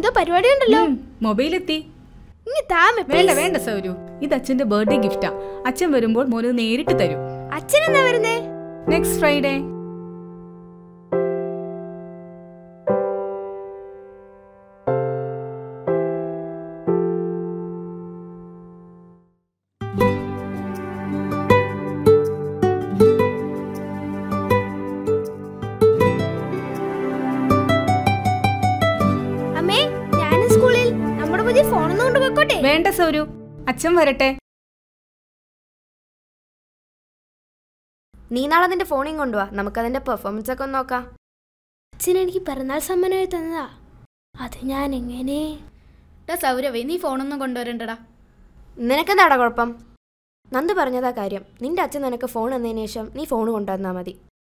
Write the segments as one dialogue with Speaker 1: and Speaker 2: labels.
Speaker 1: എന്തോ പരിപാടി ഉണ്ടല്ലോ
Speaker 2: മൊബൈൽ എത്തി
Speaker 1: ഇനി താമ
Speaker 2: വേണ്ട വേണ്ട സൗരു ഇത് അച്ഛന്റെ ബർത്ത്ഡേ ഗിഫ്റ്റാ അച്ഛൻ വരുമ്പോൾ മോന് നേരിട്ട് തരും
Speaker 1: അച്ഛൻ എന്നാ വരുന്നേ
Speaker 2: നെക്സ്റ്റ് ഫ്രൈഡേ
Speaker 1: അമ്മേ ഞാനും സ്കൂളിൽ നമ്മുടെ പുതിയ ഫോണൊന്നും കൊണ്ട് പോയിക്കോട്ടെ
Speaker 2: വേണ്ട സൗരു അച്ഛൻ വരട്ടെ
Speaker 3: നീ നാളെ നിന്റെ ഫോണിൽ കൊണ്ടുവാ നമുക്കതിന്റെ പെർഫോമൻസ് ഒക്കെ ഒന്ന് നോക്കാം
Speaker 1: അച്ഛൻ എനിക്ക് പിറന്നാൾ സമ്മാനമായി തന്നതാ അത് ഞാൻ എങ്ങനെ
Speaker 4: സൗരവേ നീ ഫോണൊന്നും കൊണ്ടുവരണ്ടടാ
Speaker 3: നിനക്കെന്താടാ കുഴപ്പം നന്ദു പറഞ്ഞതാ കാര്യം നിന്റെ അച്ഛൻ നിനക്ക് ഫോൺ എന്നതിന് ശേഷം നീ ഫോൺ കൊണ്ടുവന്നാൽ മതി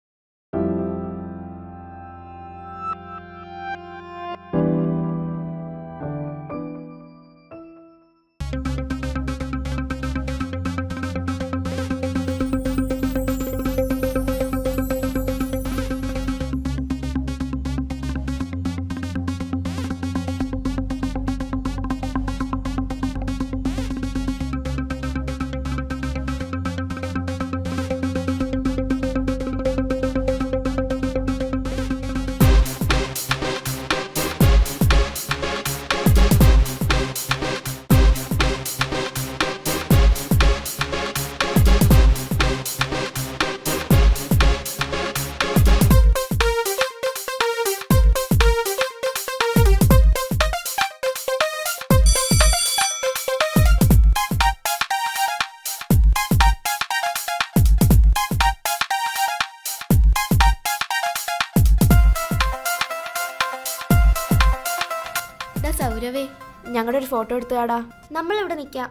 Speaker 4: ഡാ സൗരവേ
Speaker 3: ഞങ്ങളുടെ ഒരു ഫോട്ടോ എടുത്തുകാടാ നമ്മൾ ഇവിടെ നിൽക്കാം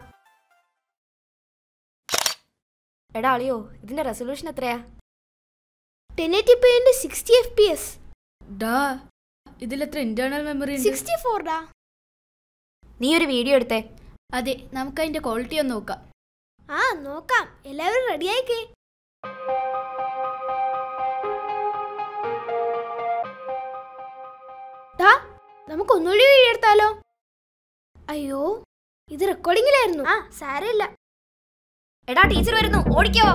Speaker 3: എടാ അളിയോ ഇതിന്റെ റെസൊല്യൂഷൻ എത്രയാ
Speaker 1: ടെൻ എയ്റ്റി പിന്റെ സിക്സ്റ്റി എഫ് പി എസ്
Speaker 4: ഡാ ഇതിലെത്ര ഇന്റേണൽ മെമ്മറി ഉണ്ട്
Speaker 1: സിക്സ്റ്റി ഫോർ ഡാ
Speaker 3: നീ ഒരു വീഡിയോ എടുത്തേ
Speaker 4: അതെ നമുക്ക് അതിന്റെ ക്വാളിറ്റി ഒന്ന് നോക്കാം
Speaker 1: ആ നോക്കാം എല്ലാവരും റെഡി ആയിക്കേ ടാ നമുക്ക് ഒന്നുകൂടി വീഡിയോ എടുത്താലോ അയ്യോ ഇത് റെക്കോർഡിങ്ങിലായിരുന്നു ആ സാരമില്ല
Speaker 3: എടാ ടീച്ചർ വരുന്നു ഓടിക്കോ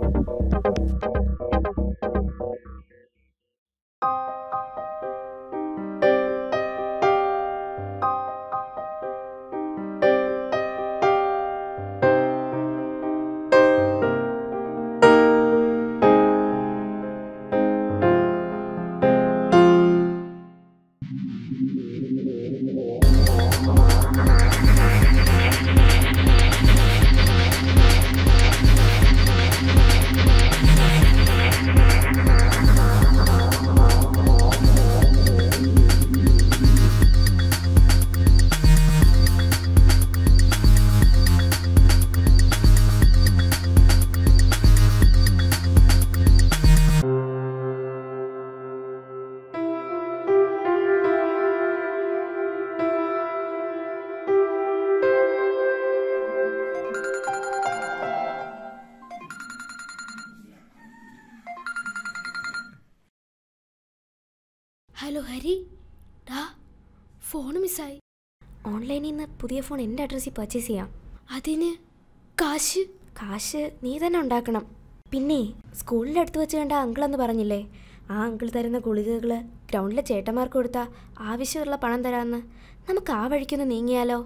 Speaker 1: ഹലോ ഹരി ഡാ ഫോൺ മിസ്സായി
Speaker 3: ഓൺലൈനിൽ നിന്ന് പുതിയ ഫോൺ എൻ്റെ അഡ്രസ്സിൽ പർച്ചേസ് ചെയ്യാം
Speaker 1: അതിന് കാശ്
Speaker 3: കാശ് നീ തന്നെ ഉണ്ടാക്കണം പിന്നെ സ്കൂളിൻ്റെ അടുത്ത് വെച്ച് കണ്ട അങ്കിൾ എന്ന് പറഞ്ഞില്ലേ ആ അങ്കിൾ തരുന്ന ഗുളികകൾ ഗ്രൗണ്ടിലെ ചേട്ടന്മാർക്ക് കൊടുത്താൽ ആവശ്യമുള്ള പണം തരാമെന്ന് നമുക്ക് ആ വഴിക്കൊന്ന് നീങ്ങിയാലോ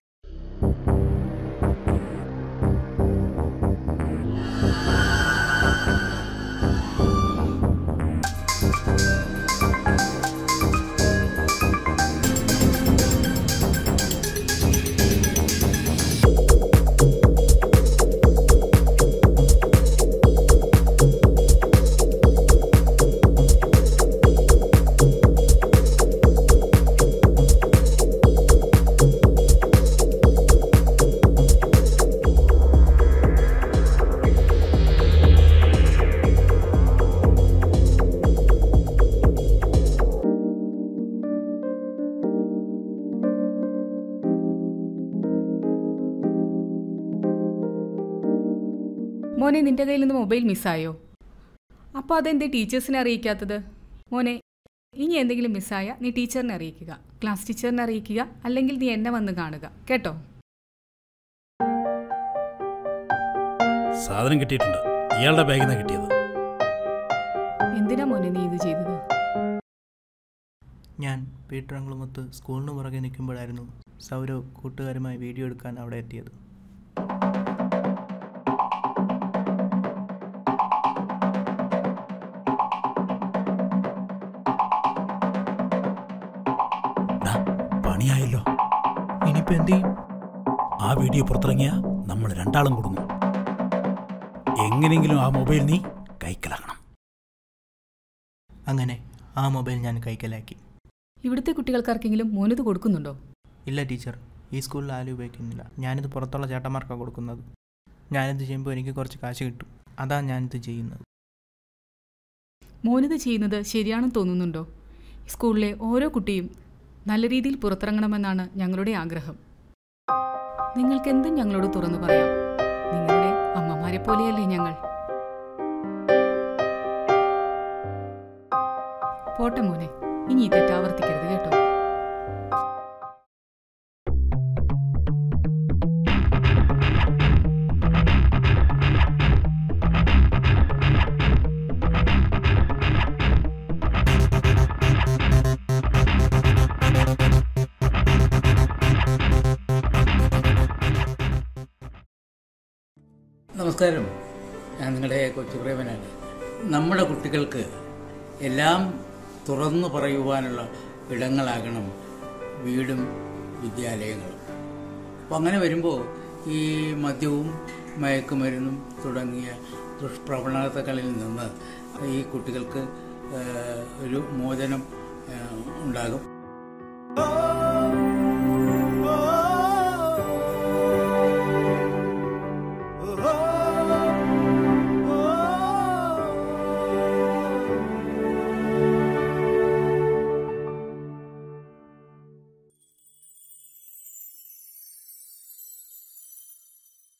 Speaker 2: മോനെ നിന്റെ കയ്യിൽ നിന്ന് മൊബൈൽ മിസ്സായോ അപ്പോൾ അതെന്തേ ടീച്ചേഴ്സിനെ അറിയിക്കാത്തത് മോനെ ഇനി എന്തെങ്കിലും മിസ്സായ നീ ടീച്ചറിനെ അറിയിക്കുക ക്ലാസ് ടീച്ചറിനെ അറിയിക്കുക അല്ലെങ്കിൽ നീ എന്നെ വന്ന് കാണുക കേട്ടോ
Speaker 5: സാധനം കിട്ടിയിട്ടുണ്ട് ഇയാളുടെ ബാഗിൽ നിന്നാണ് കിട്ടിയത്
Speaker 2: എന്തിനാ മോനെ നീ ഇത് ചെയ്തത്
Speaker 6: ഞാൻ പീട്ടറങ്കുളമത്ത് സ്കൂളിന് പുറകെ നിൽക്കുമ്പോഴായിരുന്നു സൗരവ് കൂട്ടുകാരുമായി വീഡിയോ എടുക്കാൻ അവിടെ എത്തിയത്
Speaker 5: ഡാ, പണിയായല്ലോ
Speaker 6: ഇനിയിപ്പോൾ എന്ത് ചെയ്യും
Speaker 5: ആ വീഡിയോ പുറത്തിറങ്ങിയ നമ്മൾ രണ്ടാളും കൊടുങ്ങും എങ്ങനെയെങ്കിലും ആ മൊബൈൽ നീ കൈക്കലാക്കണം
Speaker 6: അങ്ങനെ ആ മൊബൈൽ ഞാൻ കൈക്കലാക്കി
Speaker 2: ഇവിടുത്തെ കുട്ടികൾക്കാർക്കെങ്കിലും മോനിത് കൊടുക്കുന്നുണ്ടോ
Speaker 6: ഇല്ല ടീച്ചർ ഈ സ്കൂളിൽ ആരും ഉപയോഗിക്കുന്നില്ല ഞാനിത് പുറത്തുള്ള ചേട്ടന്മാർക്കാണ് കൊടുക്കുന്നത് ഞാനിത് ചെയ്യുമ്പോൾ എനിക്ക് കുറച്ച് കാശ് കിട്ടും അതാ ഞാനിത് ചെയ്യുന്നത്
Speaker 2: മോനിത് ചെയ്യുന്നത് ശരിയാണെന്ന് തോന്നുന്നുണ്ടോ സ്കൂളിലെ ഓരോ കുട്ടിയും നല്ല രീതിയിൽ പുറത്തിറങ്ങണമെന്നാണ് ഞങ്ങളുടെ ആഗ്രഹം നിങ്ങൾക്ക് എന്തും ഞങ്ങളോട് തുറന്നു പറയാം നിങ്ങളുടെ അമ്മമാരെ പോലെയല്ലേ ഞങ്ങൾ പോട്ടെ മോനെ ഇനി ഈ തെറ്റാവർത്തിക്കരുത് കേട്ടോ
Speaker 7: നമസ്കാരം ഞാൻ നിങ്ങളുടെ കൊച്ചുപ്രേമനാണ് നമ്മുടെ കുട്ടികൾക്ക് എല്ലാം തുറന്നു പറയുവാനുള്ള ഇടങ്ങളാകണം വീടും വിദ്യാലയങ്ങളും അപ്പോൾ അങ്ങനെ വരുമ്പോൾ ഈ മദ്യവും മയക്കുമരുന്നും തുടങ്ങിയ ദുഷ്പ്രവണതകളിൽ നിന്ന് ഈ കുട്ടികൾക്ക് ഏഹ്, ഒരു മോചനം ഏഹ്, ഉണ്ടാകും
Speaker 8: oh,